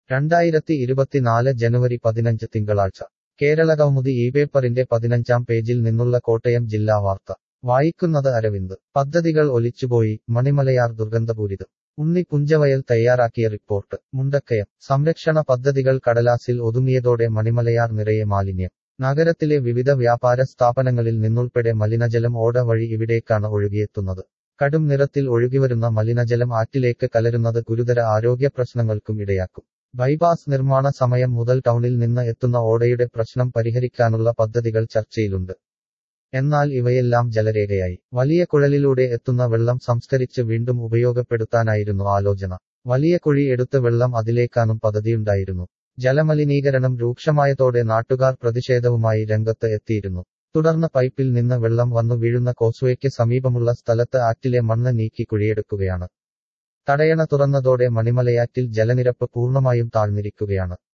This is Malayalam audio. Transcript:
രണ്ടായിരത്തി ഇരുപത്തിനാല് ജനുവരി പതിനഞ്ച് തിങ്കളാഴ്ച കേരളകൗമുദി ഈ പേപ്പറിന്റെ പതിനഞ്ചാം പേജിൽ നിന്നുള്ള കോട്ടയം ജില്ലാ വാർത്ത വായിക്കുന്നത് അരവിന്ദ് പദ്ധതികൾ ഒലിച്ചുപോയി മണിമലയാർ ദുർഗന്ധപൂരിതം ഉണ്ണി പുഞ്ചവയൽ തയ്യാറാക്കിയ റിപ്പോർട്ട് മുണ്ടക്കയം സംരക്ഷണ പദ്ധതികൾ കടലാസിൽ ഒതുങ്ങിയതോടെ മണിമലയാർ നിറയെ മാലിന്യം നഗരത്തിലെ വിവിധ വ്യാപാര സ്ഥാപനങ്ങളിൽ നിന്നുൾപ്പെടെ മലിനജലം ഓട വഴി ഇവിടേക്കാണ് ഒഴുകിയെത്തുന്നത് കടും നിറത്തിൽ ഒഴുകിവരുന്ന മലിനജലം ആറ്റിലേക്ക് കലരുന്നത് ഗുരുതര ആരോഗ്യ പ്രശ്നങ്ങൾക്കും ഇടയാക്കും ബൈപാസ് നിർമ്മാണ സമയം മുതൽ ടൗണിൽ നിന്ന് എത്തുന്ന ഓടയുടെ പ്രശ്നം പരിഹരിക്കാനുള്ള പദ്ധതികൾ ചർച്ചയിലുണ്ട് എന്നാൽ ഇവയെല്ലാം ജലരേഖയായി വലിയ കുഴലിലൂടെ എത്തുന്ന വെള്ളം സംസ്കരിച്ച് വീണ്ടും ഉപയോഗപ്പെടുത്താനായിരുന്നു ആലോചന വലിയ കുഴി എടുത്ത് വെള്ളം അതിലേക്കാനും പദ്ധതിയുണ്ടായിരുന്നു ജലമലിനീകരണം രൂക്ഷമായതോടെ നാട്ടുകാർ പ്രതിഷേധവുമായി രംഗത്ത് എത്തിയിരുന്നു തുടർന്ന് പൈപ്പിൽ നിന്ന് വെള്ളം വന്നു വീഴുന്ന കോസ്വേയ്ക്ക് സമീപമുള്ള സ്ഥലത്ത് ആറ്റിലെ മണ്ണ് നീക്കി കുഴിയെടുക്കുകയാണ് തടയണ തുറന്നതോടെ മണിമലയാറ്റിൽ ജലനിരപ്പ് പൂർണ്ണമായും താഴ്ന്നിരിക്കുകയാണ്